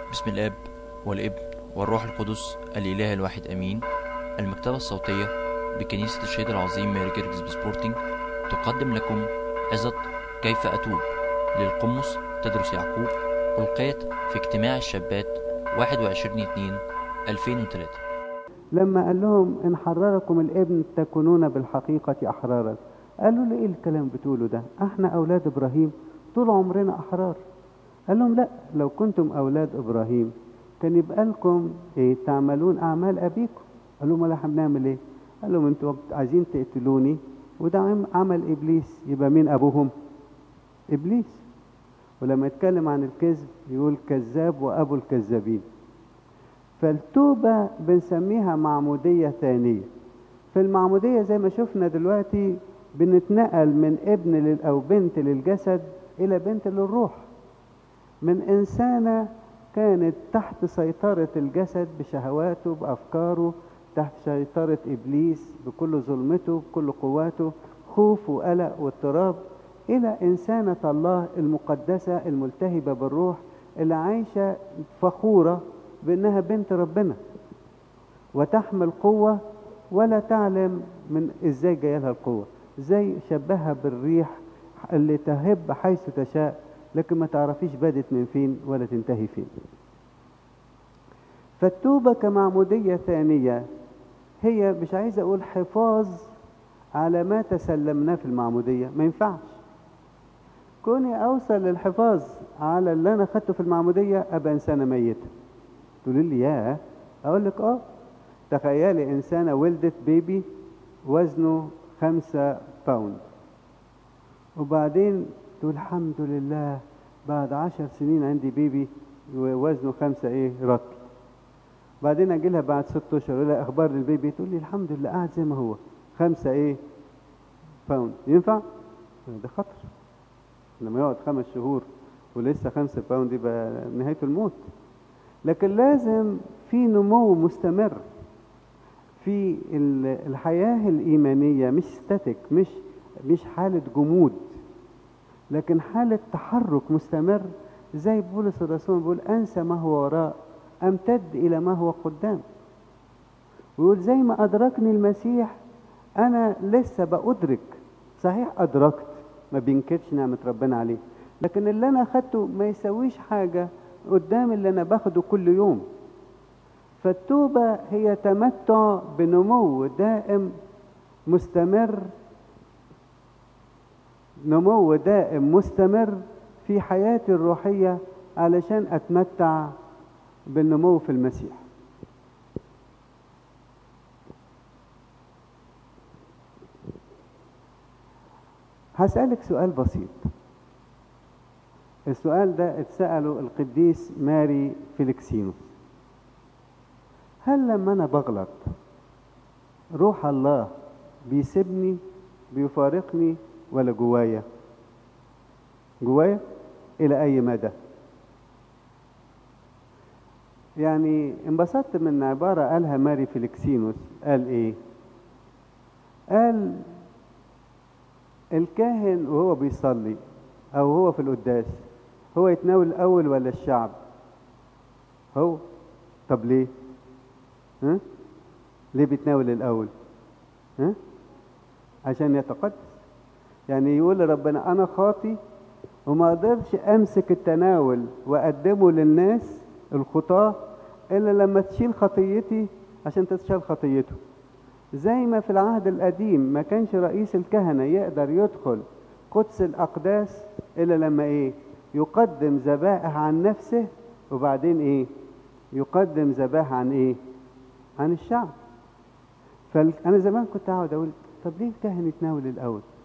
بسم الاب والابن والروح القدس الاله الواحد امين المكتبه الصوتيه بكنيسه الشهيد العظيم ماري جرجس بسبورتنج تقدم لكم عظه كيف اتوب للقمص تدرس يعقوب القيت في اجتماع الشابات 21 2 2003 لما قال لهم إن حرركم الابن تكونون بالحقيقة أحرارا قالوا له إيه الكلام بتقوله ده احنا أولاد إبراهيم طول عمرنا أحرار قال لهم لا لو كنتم أولاد إبراهيم كان يبقى لكم إيه تعملون أعمال أبيكم قال لهم لا احنا بنعمل إيه قال لهم أنتوا عايزين تقتلوني وده عم- عمل إبليس يبقى مين أبوهم إبليس ولما يتكلم عن الكذب يقول كذاب وأبو الكذابين فالتوبة بنسميها معمودية ثانية في المعمودية زي ما شفنا دلوقتي بنتنقل من ابن لل أو بنت للجسد إلى بنت للروح من إنسانة كانت تحت سيطرة الجسد بشهواته بأفكاره تحت سيطرة إبليس بكل ظلمته بكل قواته خوف وقلق واضطراب إلى إنسانة الله المقدسة الملتهبة بالروح اللي عايشة فخورة بأنها بنت ربنا وتحمل قوة ولا تعلم من إزاي جاية لها القوة زي شبهها بالريح اللي تهب حيث تشاء لكن ما تعرفيش بدت من فين ولا تنتهي فين فالتوبة كمعمودية ثانية هي مش عايز أقول حفاظ على ما تسلمناه في المعمودية ما ينفعش كوني أوصل للحفاظ على اللي أنا خدته في المعمودية أبقى إنسانة ميتة تقولي لي ياه أقول لك آه تخيلي إنسانة ولدت بيبي وزنه خمسة باوند وبعدين تقول الحمد لله بعد عشر سنين عندي بيبي ووزنه خمسة ايه رطل بعدين اجي لها بعد ست اشهر اقول لها اخبار البيبي تقول لي الحمد لله قاعد زي ما هو خمسة ايه باوند ينفع؟ ده خطر لما يقعد خمس شهور ولسه خمسة باوند يبقى نهاية الموت لكن لازم في نمو مستمر في ال- الحياة الإيمانية مش ستاتيك مش مش حالة جمود لكن حالة تحرك مستمر زي بولس الرسول بيقول أنسى ما هو وراء أمتد إلى ما هو قدام ويقول زي ما أدركني المسيح أنا لسه بأدرك صحيح أدركت ما بينكرش نعمة ربنا عليه لكن اللي أنا أخدته ما يسويش حاجة قدام اللي أنا باخده كل يوم فالتوبة هي تمتع بنمو دائم مستمر نمو دائم مستمر في حياتي الروحية علشان أتمتع بالنمو في المسيح هسألك سؤال بسيط السؤال ده اتسأله القديس ماري فيليكسينوس هل لما أنا بغلط روح الله بيسيبني بيفارقني ولا جوايا جوايا إلى أي مدى يعني انبسطت من عبارة قالها ماري فيليكسينوس قال إيه قال الكاهن وهو بيصلي أو هو في القداس هو يتناول الأول ولا الشعب هو طب ليه ها؟ ليه بيتناول الأول ها؟ عشان يتقدس يعني يقول لربنا أنا خاطي وما أقدرش أمسك التناول وأقدمه للناس الخطاة إلا لما تشيل خطيتي عشان تتشال خطيته زي ما في العهد القديم ما كانش رئيس الكهنة يقدر يدخل قدس الأقداس إلا لما إيه يقدم ذبائح عن نفسه وبعدين إيه يقدم ذبائح عن إيه عن الشعب فأنا زمان كنت أقعد أقول طب ليه الكاهن يتناول الأول